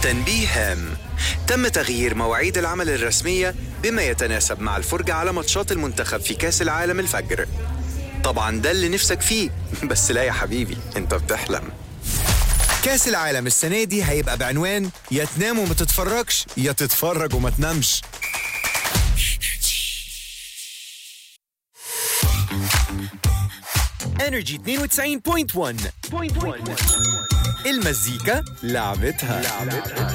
تنبيه هام تم تغيير مواعيد العمل الرسمية بما يتناسب مع الفرجة على ماتشات المنتخب في كأس العالم الفجر طبعا ده اللي نفسك فيه بس لا يا حبيبي انت بتحلم كاس العالم السنة دي هيبقى بعنوان يا تنام وما تتفرجش يا تتفرج وما تنامش انرجي 92.1 المزيكا لعبتها, لعبتها.